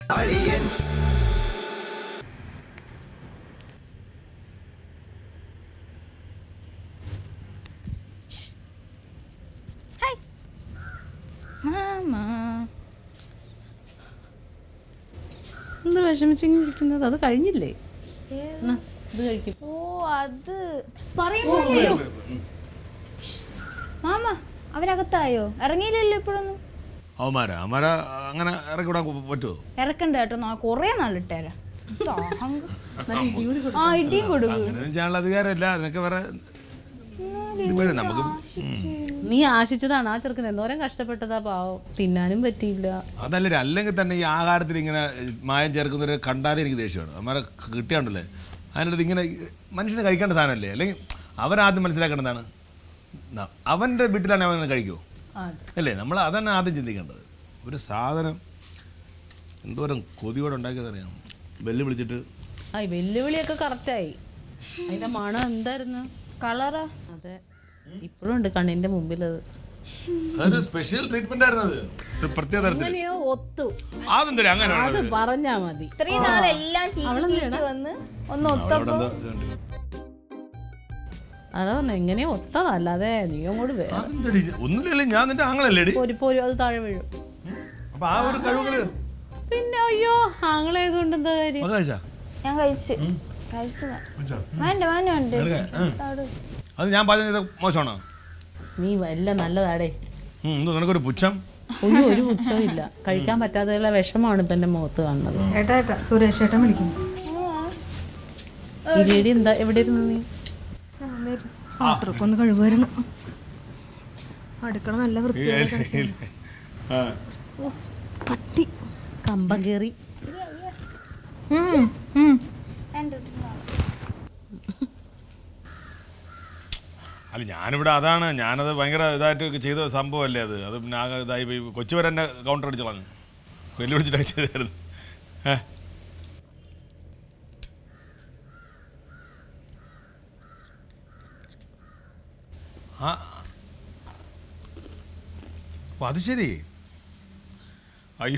Hi മാമാ എന്ത് വിഷമിച്ചിരിക്കുന്നത് അത് കഴിഞ്ഞില്ലേ എന്നാ, ഇത് കഴിക്കും ഓ അത് പറയുന്നില്ലേ മാമ അവരകത്തായോ ഇറങ്ങിയില്ലല്ലോ ഇപ്പോഴൊന്നും അവന്മാര അവന്മാര അങ്ങനെ ഇറക്കി വിടാൻ പറ്റുമോ ഇറക്കണ്ട കേട്ടോ നാ കൊറേ നാളിട്ടേരാ ആ ഇടിയും കൊടുക്കും അങ്ങനെ ചെയ്യാനുള്ള അധികാരമില്ല നിനക്ക് വേറെ ഇത് വരെ നമുക്ക് നീ ആശിച്ചതാണ് ആ ചെറുക്കൻ എന്തോരം കഷ്ടപ്പെട്ടതാ പാവം തിന്നാനും പറ്റിയില്ല അതല്ല അല്ലെങ്കിൽ തന്നെ ഈ ആഹാരത്തിൽ ഇങ്ങനെ മായം ചേർക്കുന്നവരെ കണ്ടാലേ എനിക്ക് ദേഷ്യമാണ് അവന്മാരെ കിട്ടിയാണ്ടല്ലേ അതിനടുത്ത് ഇങ്ങനെ മനുഷ്യന് കഴിക്കേണ്ട സാധനമല്ലേ അല്ലെങ്കിൽ അവരാദ്യം മനസ്സിലാക്കേണ്ടതാണ് ന- അവൻ്റെ വീട്ടിലാണ് അവൻ കഴിക്കുമോ അല്ലേ നമ്മൾ അതന്നെ ആദ്യം ചിന്തിക്കേണ്ടത് ഒരു സാധനം എന്തോരം കൊതിയോടെ ഉണ്ടാക്കിയതറിയാം വെല്ലു വിളിച്ചിട്ട് ആ ഈ വെല്ലുവിളിയൊക്കെ കറക്റ്റായി അതിന്റെ മണം എന്തായിരുന്നു കളറാ അതെ ഇപ്പോഴും ഉണ്ട് കണ്ണിന്റെ മുമ്പിൽ അത് അതൊരു സ്പെഷ്യൽ ട്രീറ്റ്മെന്റ് ആയിരുന്നു അത് ഒരു പ്രത്യേക തരത്തിൽ അങ്ങനെയോ ഒത്തു അതെന്തേ അങ്ങനെ അത് പറഞ്ഞാ മതി ഇത്രയും നാളെല്ലാം ചീറ്റി ചീറ്റി വന്ന് ഒന്ന് ഒത്തപ്പോ അതാ പറഞ്ഞ എങ്ങനെയോ ഒത്തതാ അല്ലാതെ നീ അങ്ങോട്ട് വേ ഒന്നുമില്ലല്ലേ ഞാൻ നിന്റെ ആങ്ങളല്ലേടി പോരി പോരി അത് താഴെ വീഴും അപ്പൊ ആ ഒരു കഴിവുകള് പിന്നെ അയ്യോ ആങ്ങളെ കൊണ്ട് എന്താ കാര്യം അത് കഴിച്ചാ ഞാൻ കഴിച്ച് കഴിച്ചതാ വേണ്ട വേണ്ട ഉണ്ട് അത് ഞാൻ പാചകം ചെയ്ത മോശമാണോ നീ എല്ലാം നല്ലതാടേ ഉം, എന്തോ നിനക്കൊരു പുച്ഛം ഒന്നും ഒരു പുച്ഛവും ഇല്ല കഴിക്കാൻ പറ്റാതെയുള്ള വിഷമാണ് ഇപ്പൊ എന്റെ മുഖത്ത് കാണുന്നത് ഏട്ടാ ഏട്ടാ സുരേഷ് ഏട്ടൻ വിളിക്കുന്നു ഇരിയടി എന്താ എവിടെ ഇരുന്നു നീ പാത്രമൊക്കെ ഒന്ന് കഴിവായിരുന്നു അടുക്കള നല്ല വൃത്തി ആ. കട്ടി കമ്പം കയറി ഉം, ഉം. അല്ല ഞാനിവിടെ അതാണ് ഞാനത് ഭയങ്കര ഇതായിട്ട് ചെയ്ത സംഭവമല്ലേ അത് അത് പിന്നെ ആകെ ഇതായി പോയി കൊച്ചു വരെ എന്നെ കൗണ്ടർ അടിച്ച് കളഞ്ഞു വെല്ലുവിളിച്ചിട്ടൊക്കെ ചെയ്തായിരുന്നു ഏ ആ ഓ, അത് ശരി അയ്യോ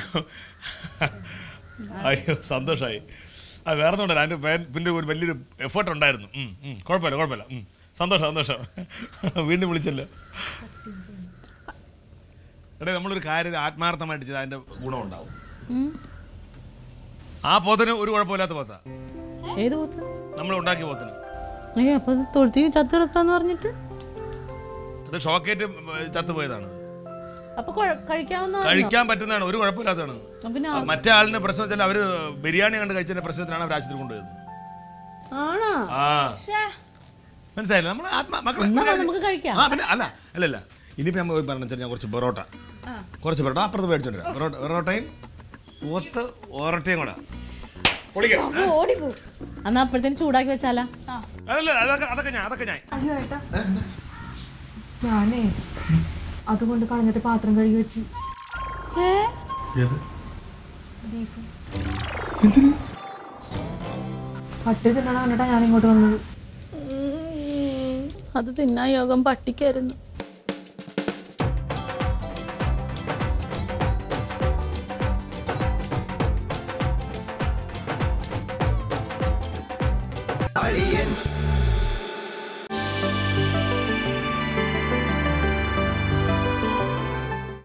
അയ്യോ സന്തോഷമായി ആ വേറെ ഒന്നുമില്ല അതിൻ്റെ പിന്നെ ഒരു വലിയൊരു എഫേർട്ട് ഉണ്ടായിരുന്നു ഉം, ഉം, കുഴപ്പമില്ല കുഴപ്പമില്ല ഉം. സന്തോഷം സന്തോഷം വീണ്ടും വിളിച്ചല്ലോ എടേ നമ്മളൊരു കാര്യം ആത്മാർത്ഥമായിട്ട് ചെയ്താൽ അതിൻ്റെ ഗുണമുണ്ടാവും ആ പോത്തിന് ഒരു കുഴപ്പമില്ലാത്ത പോത്ത ഏത് പോത്ത് നമ്മൾ ഉണ്ടാക്കിയ പോത്തിന് അയ്യോ അപ്പൊ ഇത് തൊഴുത്തി ചത്തെടുക്കാന്ന് പറഞ്ഞിട്ട് അത് ഷോക്കേറ്റ് ചത്തുപോയതാണ് അപ്പൊ കുഴ- കഴിക്കാവുന്ന കഴിക്കാൻ പറ്റുന്നതാണ് ഒരു കുഴപ്പമില്ലാത്തതാണ് പിന്നെ ആ, മറ്റേ ആളിന്റെ പ്രശ്നം വെച്ചാൽ അവര് ബിരിയാണി കണ്ട് കഴിച്ചതിന്റെ പ്രശ്നത്തിനാണ് അവർ ആശുപത്രി കൊണ്ടുപോയത് ആണോ ആ മനസ്സിലായില്ല നമ്മൾ ആത്മാ മക്കളെ എന്നാ ഒരു കാര്യം നമുക്ക് കഴിക്കാം. ആ പിന്നെ അല്ല അല്ല അല്ല ഇനിയിപ്പോ നമ്മൾ പറഞ്ഞു വെച്ചാൽ ഞാൻ കുറച്ച് പൊറോട്ട കുറച്ച് പൊറോട്ട അപ്പുറത്ത് മേടിച്ചോണ്ട് വരാം. പൊറോട്ട പൊറോട്ടയും പോത്ത് ഓറട്ടയും കൂടെ പൊളിക്കാം ഏ? ഓടിപ്പോ എന്നാ അപ്പോഴത്തേന് ചൂടാക്കി വെച്ചാലാ അല്ലല്ല അതൊക്കെ അതൊക്കെ ഞാൻ അതൊക്കെ ഞാൻ അയ്യോ ഏട്ടാ ഞാനേ അതുകൊണ്ട് കളഞ്ഞിട്ട് പാത്രം കഴുകി വെച്ച് ബീഫ് പട്ടി തിന്നണ കണ്ടിട്ടാ ഞാൻ ഇങ്ങോട്ട് വന്നത് അത് തിന്നാൻ യോഗം പട്ടിക്കായിരുന്നു Aliens.